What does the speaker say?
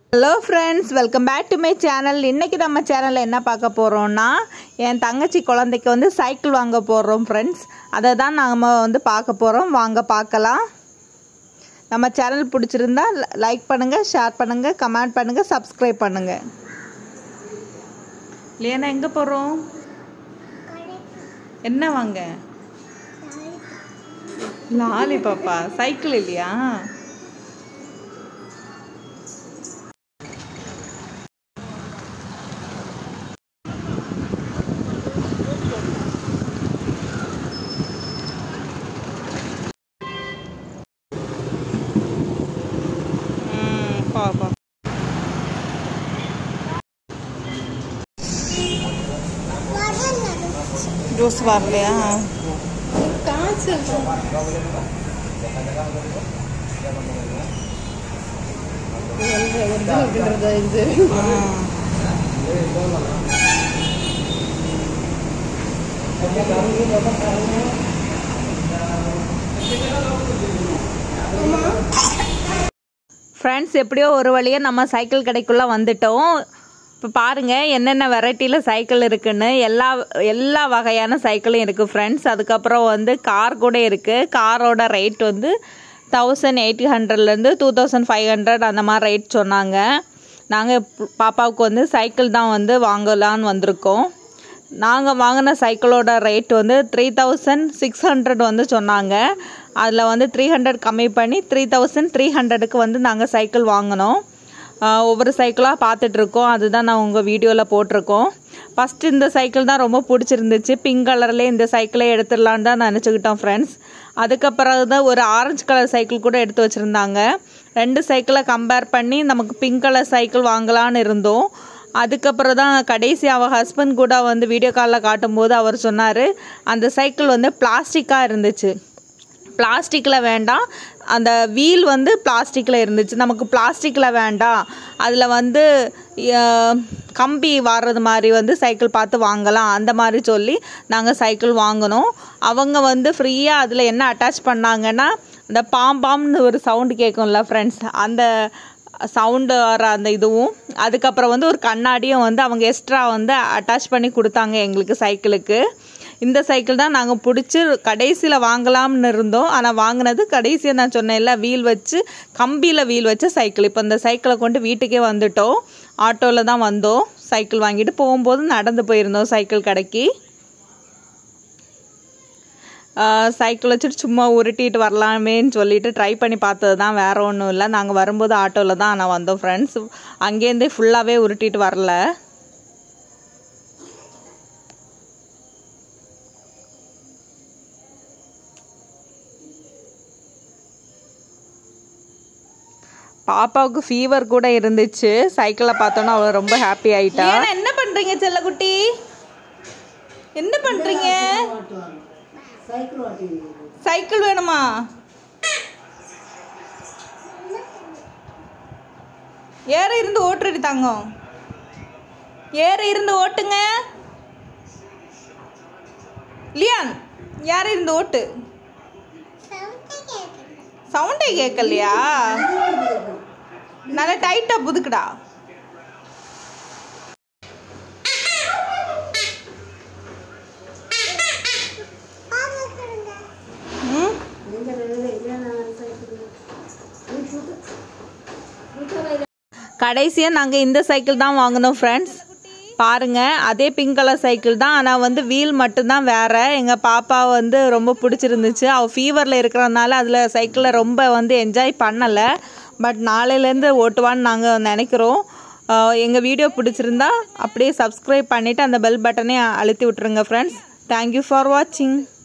hello friends welcome back to my channel இன்றைக்கி நம்ம சேனலில் என்ன பார்க்க போகிறோம்னா என் தங்கச்சி குழந்தைக்கு வந்து சைக்கிள் வாங்க போகிறோம் ஃப்ரெண்ட்ஸ் அதை தான் நம்ம வந்து பார்க்க போகிறோம் வாங்க பார்க்கலாம் நம்ம சேனல் பிடிச்சிருந்தா லைக் பண்ணுங்கள் ஷேர் பண்ணுங்கள் கமெண்ட் பண்ணுங்கள் சப்ஸ்கிரைப் பண்ணுங்கள் இல்லையா எங்கே போகிறோம் என்ன வாங்க லாலி பாப்பா சைக்கிள் இல்லையா ம், பா பா ஜூஸ் வரலையா ஃப்ரெண்ட்ஸ் எப்படியோ ஒரு வழியாக நம்ம சைக்கிள் கடைக்குள்ளே வந்துட்டோம் இப்போ பாருங்கள் என்னென்ன வெரைட்டியில் சைக்கிள் இருக்குன்னு எல்லா எல்லா வகையான சைக்கிளும் இருக்குது ஃப்ரெண்ட்ஸ் அதுக்கப்புறம் வந்து கார் கூட இருக்குது காரோட ரேட் வந்து தௌசண்ட் எயிட் ஹண்ட்ரட்லேருந்து டூ தௌசண்ட் ஃபைவ் ஹண்ட்ரட் அந்த மாதிரி ரேட் சொன்னாங்க நாங்கள் பாப்பாவுக்கு வந்து சைக்கிள் தான் வந்து வாங்கலான்னு வந்திருக்கோம் நாங்கள் வாங்கின சைக்கிளோட ரேட் வந்து த்ரீ தௌசண்ட் சிக்ஸ் ஹண்ட்ரட் வந்து சொன்னாங்க அதில் வந்து த்ரீ ஹண்ட்ரட் கம்மி பண்ணி த்ரீ தௌசண்ட் த்ரீ ஹண்ட்ரடுக்கு வந்து நாங்கள் சைக்கிள் வாங்கினோம் ஆஹ் ஒவ்வொரு சைக்கிளாக பார்த்துட்ருக்கோம் அதுதான் நான் உங்கள் வீடியோவில் போட்டிருக்கோம் ஃபஸ்ட்டு இந்த சைக்கிள் தான் ரொம்ப பிடிச்சிருந்துச்சு பிங்க் கலர்லேயே இந்த சைக்கிளே எடுத்துடலான்னு தான் நினச்சிக்கிட்டோம் ஃப்ரெண்ட்ஸ் அதுக்கப்புறம் தான் ஒரு ஆரஞ்சு கலர் சைக்கிள் கூட எடுத்து வச்சுருந்தாங்க ரெண்டு சைக்கிளை கம்பேர் பண்ணி நமக்கு பிங்க் கலர் சைக்கிள் வாங்கலான்னு இருந்தோம் அதுக்கப்புறம் தான் கடைசி அவள் ஹஸ்பண்ட் கூட வந்து வீடியோ காலில் காட்டும்போது அவர் சொன்னார் அந்த சைக்கிள் வந்து பிளாஸ்டிக்காக இருந்துச்சு பிளாஸ்டிக்கில் வேண்டாம் அந்த வீல் வந்து பிளாஸ்டிக்கில் இருந்துச்சு நமக்கு பிளாஸ்டிக்கில் வேண்டாம் அதில் வந்து அஹ், கம்பி வர்றது மாதிரி வந்து சைக்கிள் பார்த்து வாங்கலாம் அந்த மாதிரி சொல்லி நாங்கள் சைக்கிள் வாங்கினோம் அவங்க வந்து ஃப்ரீயாக அதில் என்ன அட்டாச் பண்ணாங்கன்னா இந்த பாம் பாம்னு ஒரு சவுண்டு கேட்கும்ல ஃப்ரெண்ட்ஸ் அந்த சவுண்டு வர அந்த இதுவும் அதுக்கப்புறம் வந்து ஒரு கண்ணாடியும் வந்து அவங்க எக்ஸ்ட்ரா வந்து அட்டாச் பண்ணி கொடுத்தாங்க எங்களுக்கு சைக்கிளுக்கு இந்த சைக்கிள் தான் நாங்கள் பிடிச்சி கடைசியில் வாங்கலாம்னு இருந்தோம் ஆனால் வாங்கினது கடைசியாக நான் சொன்னேன்ல வீல் வச்சு கம்பியில் வீல் வச்ச சைக்கிள் இப்போ இந்த சைக்கிளை கொண்டு வீட்டுக்கே வந்துட்டோம் ஆட்டோவில் தான் வந்தோம் சைக்கிள் வாங்கிட்டு போகும்போது நடந்து போயிருந்தோம் சைக்கிள் கடைக்கு சைக்கிள் வச்சுட்டு சும்மா உருட்டிட்டு வரலாமேன்னு சொல்லிட்டு ட்ரை பண்ணி பார்த்தது தான் வேறு ஒன்றும் இல்லை நாங்கள் வரும்போது ஆட்டோவில் தான் நான் வந்தோம் ஃப்ரெண்ட்ஸ் அங்கேருந்தே ஃபுல்லாகவே உருட்டிட்டு வரல பாப்பாவுக்கு ஃபீவர் கூட இருந்துச்சு சைக்கிளை பார்த்தோன்னா அவள் ரொம்ப ஹாப்பி ஆயிட்டா என்ன பண்ணுறீங்க செல்லக்குட்டி என்ன பண்ணுறீங்க சைக்கிள் வேணுமா ஏற இருந்து ஓட்டுறடி தங்கம் ஏற இருந்து ஓட்டுங்க லியான் யார இருந்து ஓட்டு சவுண்டே கேட்கலையா நல்லா டைட்டா புதுக்குடா ம் கடைசியாக நாங்கள் இந்த சைக்கிள் தான் வாங்கினோம் ஃப்ரெண்ட்ஸ் பாருங்க அதே பிங்க் கலர் சைக்கிள் தான் ஆனால் வந்து வீல் மட்டும்தான் வேற எங்கள் பாப்பா வந்து ரொம்ப பிடிச்சிருந்துச்சு அவள் ஃபீவரில் இருக்கிறதுனால அதில் சைக்கிளை ரொம்ப வந்து என்ஜாய் பண்ணலை பட் நாளையிலேருந்து ஓட்டுவான்னு நாங்கள் நினைக்கிறோம் எங்கள் வீடியோ பிடிச்சிருந்தா அப்படியே சப்ஸ்கிரைப் பண்ணிவிட்டு அந்த பெல் பட்டனை அழுத்தி விட்ருங்க ஃப்ரெண்ட்ஸ் தேங்க்யூ ஃபார் வாட்சிங்